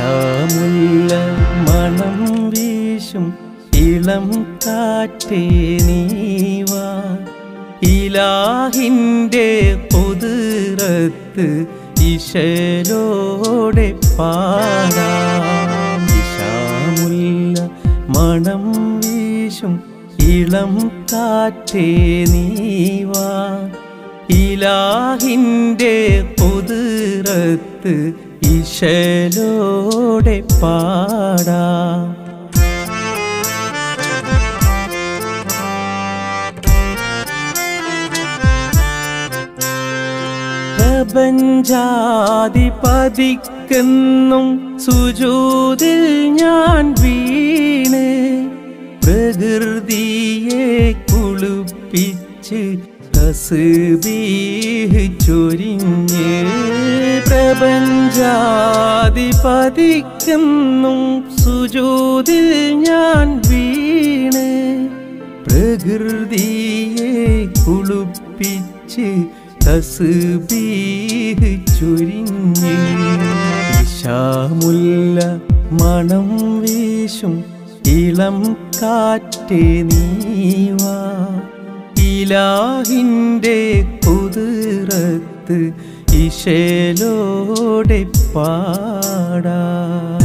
ഇഷാമുല്ല മണം വീശും ഇളം കാറ്റേ നീവാ ഇലാഹിൻ്റെ പൊതുറത്ത് ഇശലോടെ പാടാം ഇഷാമുല്ല മണം വീശും ഇളം കാറ്റേ നീവാ ഇലാഹിൻ്റെ പൊതുറത്ത് ഇശലോടെ പാടാം പ്രപഞ്ചാധിപതിക്കെന്നും സുജൂതിൽ ഞാൻ വീണ് പ്രകൃതിയെ കുളിപ്പിച്ച് തസ്ബീഹ് ചൊരിഞ്ഞ് പ്രപഞ്ചാധിപതിക്കെന്നും സുജൂതിൽ ഞാൻ വീണ് പ്രകൃതിയെ കുളിപ്പിച്ച് തസ്ബീഹ് ചൊരിഞ്ഞ് ഇഷാമുല്ല മണം വീശും ഇളം കാറ്റേ നീവാ ഇലാഹിൻ്റെ കുതിരത്ത് ഇശലോടെ പാടാ